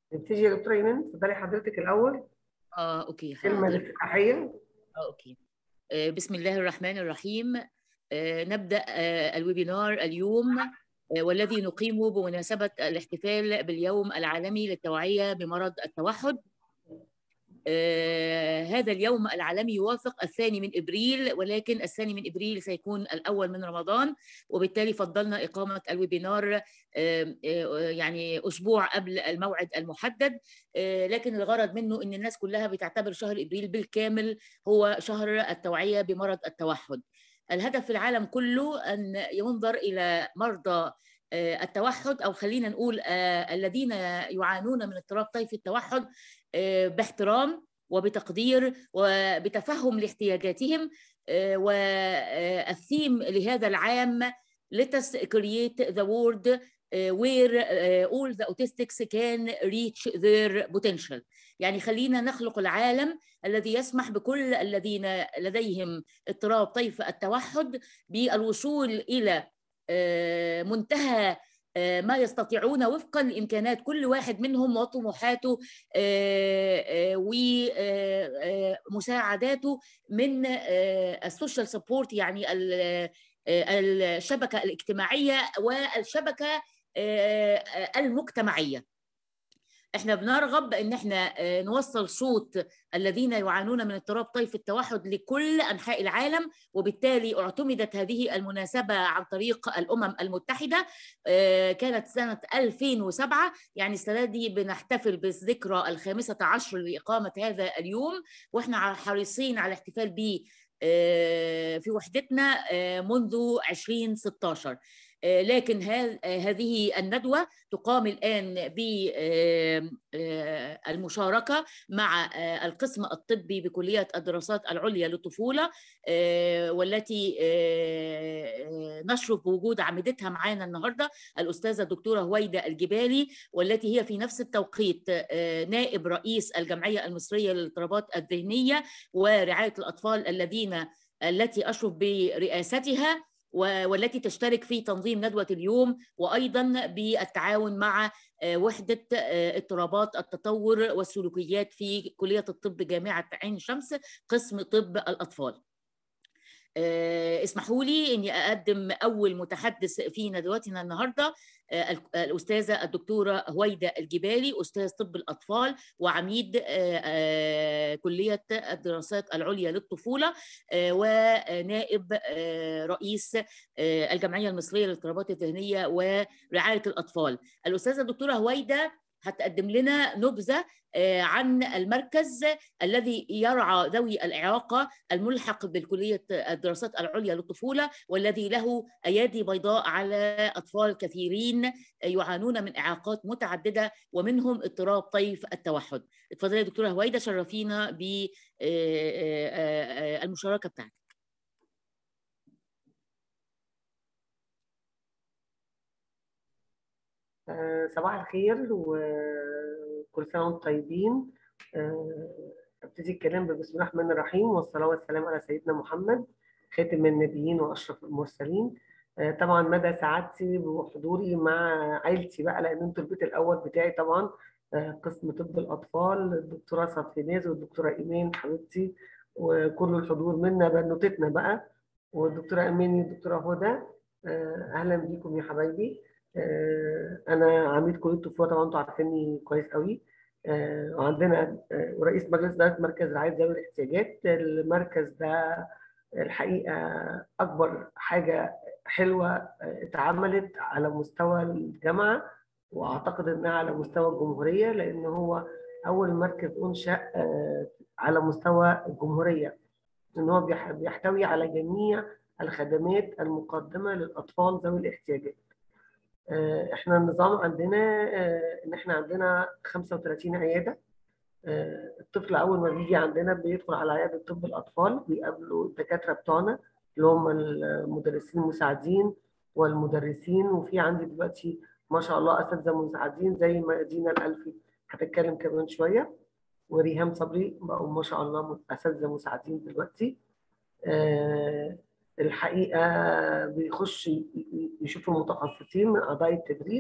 نبتدي يا دكتوره ايمان اتفضلي حضرتك الاول اه اوكي كلمه حاضر الافتتاحيه اه اوكي آه، بسم الله الرحمن الرحيم آه، نبدأ آه، الويبينار اليوم آه، والذي نقيمه بمناسبة الاحتفال باليوم العالمي للتوعية بمرض التوحد آه، هذا اليوم العالمي يوافق الثاني من ابريل ولكن الثاني من ابريل سيكون الاول من رمضان وبالتالي فضلنا اقامه الويبينار آه، آه، يعني اسبوع قبل الموعد المحدد آه، لكن الغرض منه ان الناس كلها بتعتبر شهر ابريل بالكامل هو شهر التوعيه بمرض التوحد. الهدف في العالم كله ان ينظر الى مرضى آه، التوحد او خلينا نقول آه، الذين يعانون من اضطراب طيف التوحد آه، باحترام وبتقدير وبتفهم لاحتياجاتهم آه، والثيم لهذا العام let us create the world uh, where uh, all the autistics can reach their potential يعني خلينا نخلق العالم الذي يسمح بكل الذين لديهم اضطراب طيف التوحد بالوصول إلى آه، منتهى آه، ما يستطيعون وفقا لامكانات كل واحد منهم وطموحاته ومساعداته من آه، السوشيال سبورت يعني ال- آه، الشبكه الاجتماعيه والشبكه آه، آه، المجتمعيه احنا بنرغب ان احنا آه، نوصل صوت الذين يعانون من اضطراب طيف التوحد لكل انحاء العالم وبالتالي اعتمدت هذه المناسبه عن طريق الامم المتحده آه، كانت سنه 2007 يعني السنه دي بنحتفل بالذكرى الخامسه عشر لاقامه هذا اليوم واحنا حريصين على الاحتفال به آه، في وحدتنا آه، منذ 2016 آه، لكن ها- آه، هذه الندوة تقام الآن بالمشاركة مع آه، القسم الطبي بكلية الدراسات العليا للطفولة آه، والتي آه، آه، نشرف بوجود عميدتها معانا النهاردة الأستاذة الدكتورة هويدة الجبالي والتي هي في نفس التوقيت آه، نائب رئيس الجمعية المصرية للاضطرابات الذهنية ورعاية الأطفال الذين التي أشرف برئاستها و- والتي تشترك في تنظيم ندوة اليوم وأيضا بالتعاون مع آه، وحدة آه، اضطرابات التطور والسلوكيات في كلية الطب جامعة عين شمس قسم طب الأطفال آه، اسمحوا لي اني اقدم اول متحدث في ندوتنا النهارده آه، ال- الاستاذه الدكتوره هويده الجبالي استاذ طب الاطفال وعميد آه، آه، كليه الدراسات العليا للطفوله آه، ونائب آه، رئيس آه، الجمعيه المصريه للاضطرابات الذهنيه ورعايه الاطفال الاستاذه الدكتوره هويده هتقدم لنا نبذه آه، عن المركز الذي يرعى ذوي الاعاقه الملحق بالكليه الدراسات العليا للطفوله والذي له ايادي بيضاء على اطفال كثيرين يعانون من اعاقات متعدده ومنهم اضطراب طيف التوحد. اتفضلي يا دكتوره هويده شرفينا بالمشاركه بتاعتك. آه، صباح الخير وكل سنه وانتم طيبين آه، ابتدي الكلام بسم الله الرحمن الرحيم والصلاه والسلام على سيدنا محمد خاتم النبيين واشرف المرسلين آه، طبعا مدى سعادتي بحضوري مع عيلتي بقى لان انتوا البيت الاول بتاعي طبعا آه، قسم طب الاطفال الدكتوره صفيناز والدكتوره ايمان حبيبتي وكل الحضور منا بنوتتنا بقى والدكتوره اماني والدكتوره هدى آه، اهلا بيكم يا حبايبي آه، انا عميد كليه الطفوله طبعا انتوا عارفيني كويس قوي آه، وعندنا آه، رئيس مجلس اداره مركز رعايه ذوي الاحتياجات المركز ده الحقيقه اكبر حاجه حلوه آه، اتعملت على مستوى الجامعه واعتقد انها على مستوى الجمهوريه لان هو اول مركز انشا آه، على مستوى الجمهوريه ان هو بيح- بيحتوي على جميع الخدمات المقدمه للاطفال ذوي الاحتياجات آه، احنا النظام عندنا آه، ان احنا عندنا 35 عياده آه، الطفل اول ما بيجي عندنا بيدخل على عياده طب الاطفال بيقابلوا الدكاتره بتوعنا اللي هم المدرسين المساعدين والمدرسين وفي عندي دلوقتي ما شاء الله اساتذه مساعدين زي ما دينا الالفي هتتكلم كمان شويه وريهام صبري بقوا ما شاء الله اساتذه مساعدين دلوقتي آه، الحقيقه بيخش ي- ي- يشوفوا المتخصصين من اعضاء التدريس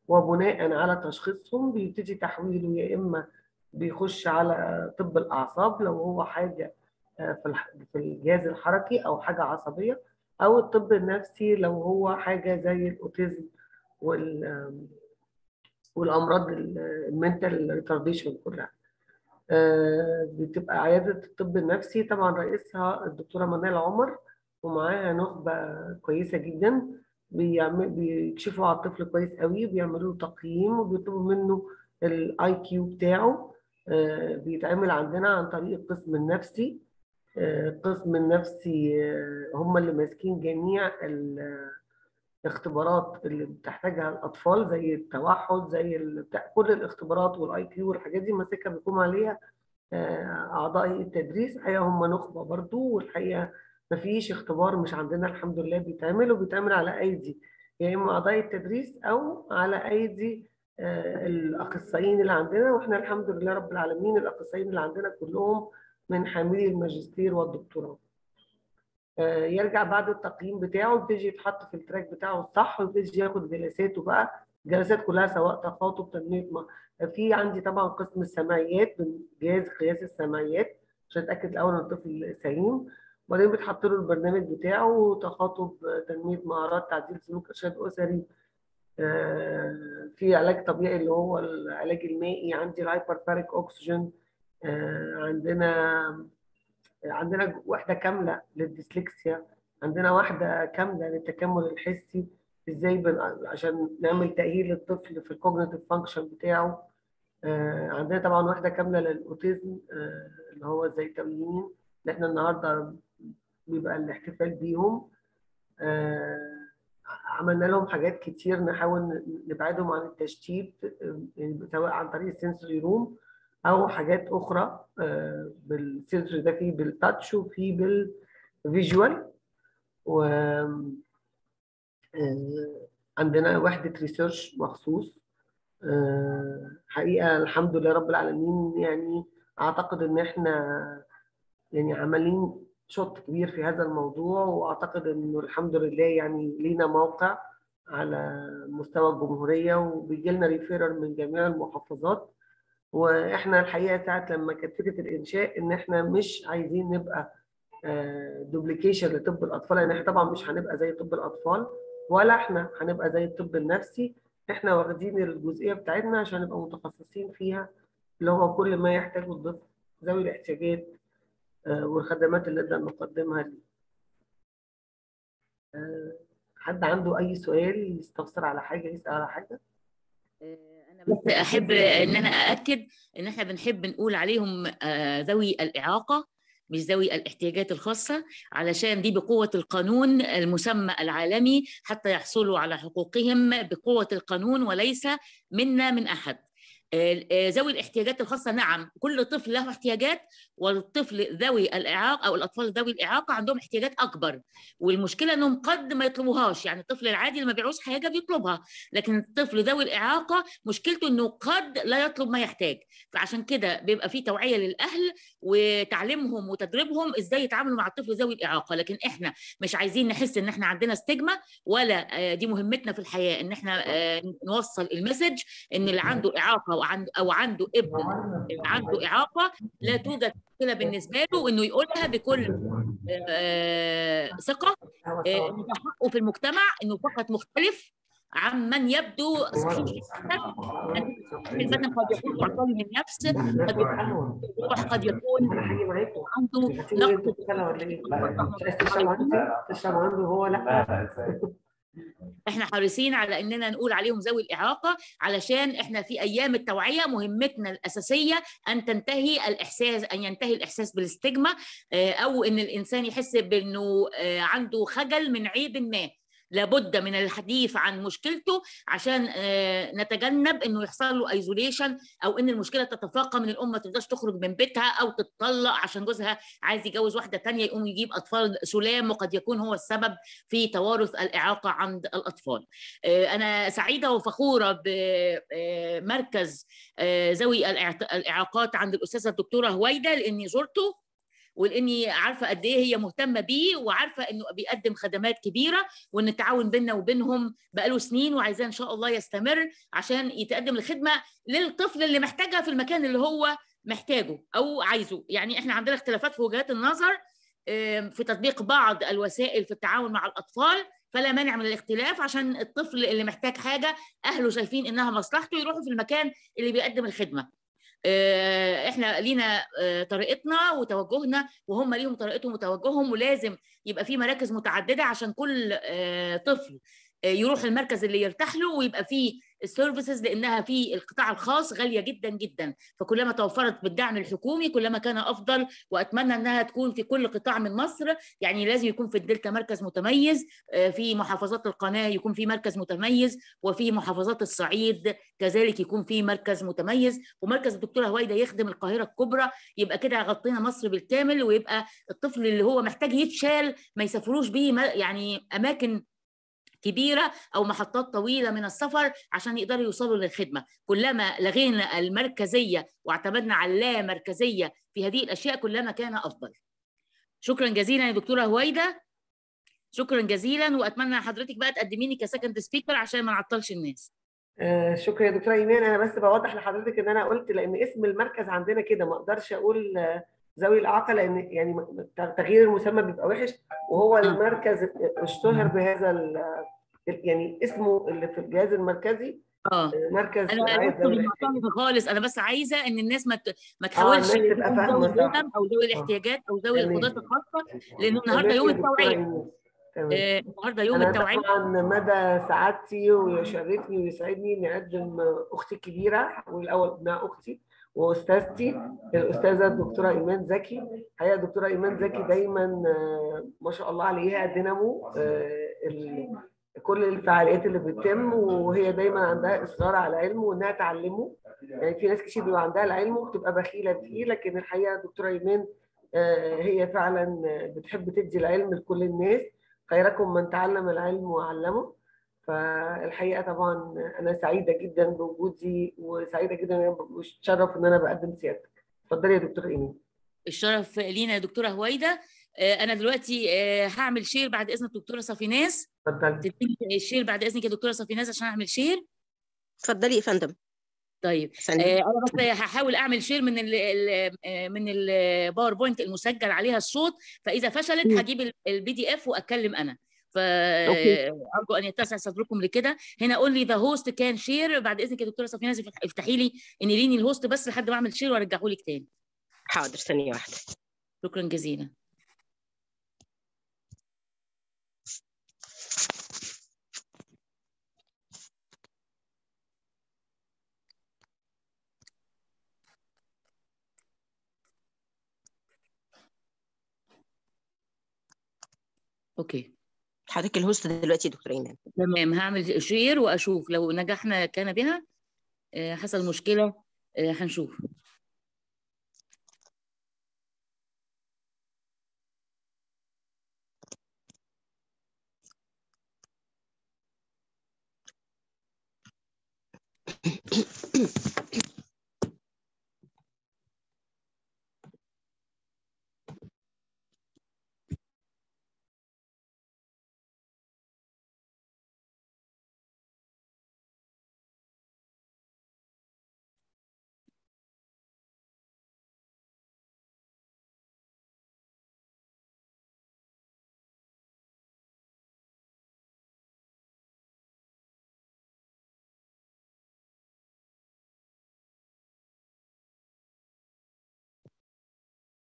وبناء على تشخيصهم بيبتدي تحويله يا اما بيخش على طب الاعصاب لو هو حاجه في في الجهاز الحركي او حاجه عصبيه او الطب النفسي لو هو حاجه زي الاوتيزم وال والامراض المنتال ريتارديشن كلها بتبقى عياده الطب النفسي طبعا رئيسها الدكتوره منال عمر ومعاها نخبه كويسه جدا بيعمل بيكشفوا على الطفل كويس قوي بيعملوا له تقييم وبيطلبوا منه الاي كيو بتاعه بيتعمل عندنا عن طريق القسم النفسي القسم النفسي هم اللي ماسكين جميع الاختبارات اللي بتحتاجها الاطفال زي التوحد زي بتاع كل الاختبارات والاي كيو والحاجات دي ماسكها بيقوم عليها اعضاء التدريس الحقيقه هم نخبه برضو والحقيقه مفيش اختبار مش عندنا الحمد لله بيتعمل وبيتعمل على ايدي يا يعني اما اعضاء التدريس او على ايدي الاخصائيين اللي عندنا واحنا الحمد لله رب العالمين الاخصائيين اللي عندنا كلهم من حاملي الماجستير والدكتوراه يرجع بعد التقييم بتاعه يبتدي يتحط في التراك بتاعه الصح ويبتدي ياخد جلساته بقى الجلسات كلها سواء تخاطب تنميه ما في عندي طبعا قسم السمعيات من جهاز قياس السمعيات عشان اتاكد الاول ان الطفل سليم وبعدين بيتحط له البرنامج بتاعه تخاطب تنميه مهارات تعديل سلوك ارشاد اسري في علاج طبيعي اللي هو العلاج المائي عندي الهايبر باريك اوكسجين عندنا عندنا وحده كامله للديسلكسيا عندنا واحده كامله للتكامل الحسي ازاي بن... عشان نعمل تاهيل للطفل في الكوجنيتيف فانكشن بتاعه عندنا طبعا واحده كامله للاوتيزم اللي هو الزيتويين اللي احنا النهارده بيبقى الاحتفال بيهم عملنا لهم حاجات كتير نحاول نبعدهم عن التشتيت يعني سواء عن طريق السنسوري روم او حاجات اخرى بالسنسوري ده فيه بالتاتش وفيه بالفيجوال و عندنا وحده ريسيرش مخصوص حقيقه الحمد لله رب العالمين يعني اعتقد ان احنا يعني عمالين شوط كبير في هذا الموضوع واعتقد انه الحمد لله يعني لينا موقع على مستوى الجمهوريه وبيجي لنا ريفيرال من جميع المحافظات واحنا الحقيقه ساعه لما كانت فكره الانشاء ان احنا مش عايزين نبقى دوبليكيشن لطب الاطفال لان احنا طبعا مش هنبقى زي طب الاطفال ولا احنا هنبقى زي الطب النفسي احنا واخدين الجزئيه بتاعتنا عشان نبقى متخصصين فيها اللي هو كل ما يحتاجه الطفل ذوي الاحتياجات والخدمات اللي نقدر نقدمها ليه. حد عنده اي سؤال يستفسر على حاجه يسال على حاجه؟ انا بس احب ان انا ااكد ان احنا بنحب نقول عليهم ذوي الاعاقه مش ذوي الاحتياجات الخاصة علشان دي بقوة القانون المسمى العالمي حتى يحصلوا على حقوقهم بقوة القانون وليس منا من أحد ذوي الاحتياجات الخاصه نعم كل طفل له احتياجات والطفل ذوي الاعاقه او الاطفال ذوي الاعاقه عندهم احتياجات اكبر والمشكله انهم قد ما يطلبوهاش يعني الطفل العادي اللي ما بيعوز حاجه بيطلبها لكن الطفل ذوي الاعاقه مشكلته انه قد لا يطلب ما يحتاج فعشان كده بيبقى في توعيه للاهل وتعليمهم وتدريبهم ازاي يتعاملوا مع الطفل ذوي الاعاقه لكن احنا مش عايزين نحس ان احنا عندنا ستيجما ولا دي مهمتنا في الحياه ان احنا نوصل المسج ان اللي عنده اعاقه عنده او عنده ابن عنده اعاقه لا توجد مشكله بالنسبه له انه يقولها بكل ثقه انه حقه في المجتمع انه فقط مختلف عمن يبدو صحيح البدن قد يكون معطل من نفس قد يكون قد يكون عنده نقص تشرب عنده هو لا احنا حريصين على اننا نقول عليهم ذوي الاعاقه علشان احنا في ايام التوعيه مهمتنا الاساسيه ان تنتهي الاحساس ان ينتهي الاحساس بالاستجمة او ان الانسان يحس بانه عنده خجل من عيب ما لابد من الحديث عن مشكلته عشان نتجنب انه يحصل له ايزوليشن او ان المشكله تتفاقم من الام ما تقدرش تخرج من بيتها او تتطلق عشان جوزها عايز يجوز واحده تانية يقوم يجيب اطفال سلام وقد يكون هو السبب في توارث الاعاقه عند الاطفال. انا سعيده وفخوره بمركز ذوي الاعاقات عند الاستاذه الدكتوره هويده لاني زرته ولاني عارفه قد ايه هي مهتمه بيه وعارفه انه بيقدم خدمات كبيره وان التعاون بيننا وبينهم بقاله سنين وعايزاه ان شاء الله يستمر عشان يتقدم الخدمه للطفل اللي محتاجها في المكان اللي هو محتاجه او عايزه يعني احنا عندنا اختلافات في وجهات النظر في تطبيق بعض الوسائل في التعاون مع الاطفال فلا مانع من الاختلاف عشان الطفل اللي محتاج حاجه اهله شايفين انها مصلحته يروحوا في المكان اللي بيقدم الخدمه احنا لينا طريقتنا وتوجهنا وهم ليهم طريقتهم وتوجههم ولازم يبقى في مراكز متعدده عشان كل طفل يروح المركز اللي يرتاح له ويبقى فيه السيرفيسز لانها في القطاع الخاص غاليه جدا جدا فكلما توفرت بالدعم الحكومي كلما كان افضل واتمنى انها تكون في كل قطاع من مصر يعني لازم يكون في الدلتا مركز متميز في محافظات القناه يكون في مركز متميز وفي محافظات الصعيد كذلك يكون في مركز متميز ومركز الدكتوره هويده يخدم القاهره الكبرى يبقى كده غطينا مصر بالكامل ويبقى الطفل اللي هو محتاج يتشال ما يسافروش بيه يعني اماكن كبيرة أو محطات طويلة من السفر عشان يقدروا يوصلوا للخدمة كلما لغينا المركزية واعتمدنا على اللامركزية في هذه الأشياء كلما كان أفضل شكرا جزيلا يا دكتورة هويدة شكرا جزيلا وأتمنى حضرتك بقى تقدميني كسكند سبيكر عشان ما نعطلش الناس آه شكرا يا دكتوره ايمان انا بس بوضح لحضرتك ان انا قلت لان اسم المركز عندنا كده ما اقدرش اقول ذوي الاعاقه لان يعني تغيير المسمى بيبقى وحش وهو المركز اشتهر بهذا يعني اسمه اللي في الجهاز المركزي اه مركز انا خالص انا بس عايزه ان الناس ما ما تحاولش آه تبقى فاهمه او ذوي الاحتياجات او ذوي القدرات الخاصه لان النهارده يوم التوعيه آه النهارده يوم أنا التوعيه طبعا مدى سعادتي ويشرفني ويسعدني اني اقدم اختي الكبيره والاول ابنها اختي واستاذتي الاستاذه الدكتوره ايمان زكي هي الدكتوره ايمان زكي دايما ما شاء الله عليها دينامو كل الفعاليات اللي بتتم وهي دايما عندها اصرار على العلم وانها تعلمه يعني في ناس كتير بيبقى عندها العلم وبتبقى بخيله فيه لكن الحقيقه الدكتوره ايمان هي فعلا بتحب تدي العلم لكل الناس خيركم من تعلم العلم وعلمه فالحقيقه طبعا انا سعيده جدا بوجودي وسعيده جدا وشرف ان انا بقدم سيادتك اتفضلي يا دكتوره ايمان الشرف لينا يا دكتوره هويده انا دلوقتي هعمل شير بعد اذن الدكتوره صفيناز اتفضلي تديني الشير بعد اذنك يا دكتوره صفيناز عشان اعمل شير اتفضلي يا فندم طيب آه انا بس هحاول اعمل شير من ال ال من الباوربوينت المسجل عليها الصوت فاذا فشلت هجيب البي دي اف واتكلم انا فارجو ان يتسع صدركم لكده هنا قول لي ذا هوست كان شير بعد اذنك يا دكتوره صفيناز افتحي لي انقليني الهوست بس لحد ما اعمل شير وارجعه لك تاني حاضر ثانيه واحده شكرا جزيلا اوكي حضرتك الهوست دلوقتي يا دكتور ايمان تمام هعمل شير واشوف لو نجحنا كان بها حصل مشكله هنشوف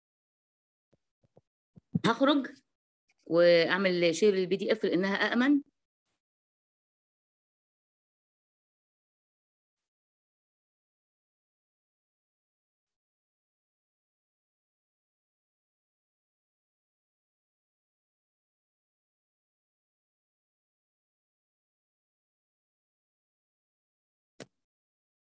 هخرج واعمل شير للبي دي اف لانها امن